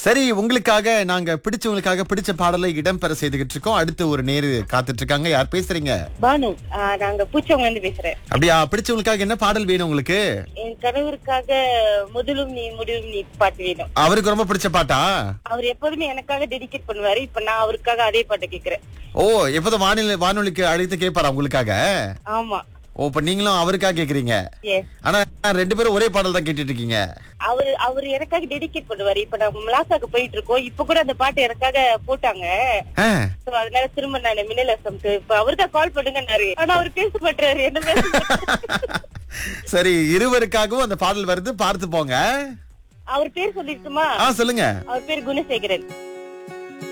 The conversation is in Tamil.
சரி உங்களுக்காக நாங்க பிடிச்சவங்களுக்காக பிடிச்ச பாடலை இடம்பெற செய்துகிட்டு இருக்கோம் அடுத்து ஒரு நேரு காத்துட்டு இருக்காங்க யார் பேசுறீங்க பானு ஆ, நாங்க பூச்சவங்க இருந்து பேசுறேன் அப்படியா பிடிச்சவங்களுக்காக என்ன பாடல் வேணும் உங்களுக்கு என் கணவருக்காக முதலும் நீ முடிவும் நீ பாட்டு வேணும் அவருக்கு ரொம்ப பிடிச்ச பாட்டா அவர் எப்போதுமே எனக்காக டெடிகேட் பண்ணுவாரு இப்ப நான் அவருக்காக அதே பாட்டை கேக்குறேன் ஓ எப்போதும் வானிலை வானொலிக்கு அழைத்து கேட்பாரா உங்களுக்காக ஆமா ஓ இப்ப நீங்களும் அவருக்காக கேக்குறீங்க எஸ் ஆனா ரெண்டு பேரும் ஒரே பாடல் தான் கேட்டுட்டு இருக்கீங்க அவரு அவர் எனக்காக டெடிகேட் பண்ணுவாரு இப்ப நம்ம மிளாசாக்கு போயிட்டு இருக்கோம் இப்ப கூட அந்த பாட்டு எனக்காக போட்டாங்க ஆ, So, அதனால திரும்ப நான் மின்னல் எஃப்எம்க்கு இப்ப அவருதான் கால் பண்ணுங்கன்னாரு ஆனா அவர் பேச மாட்டாரு என்ன பேச மாட்டாரு. சரி இருவருக்காகவும் அந்த பாடல் வருது பார்த்து போங்க அவர் பேர் சொல்லிட்டுமா ஆ சொல்லுங்க அவர் பேர் குணசேகரன்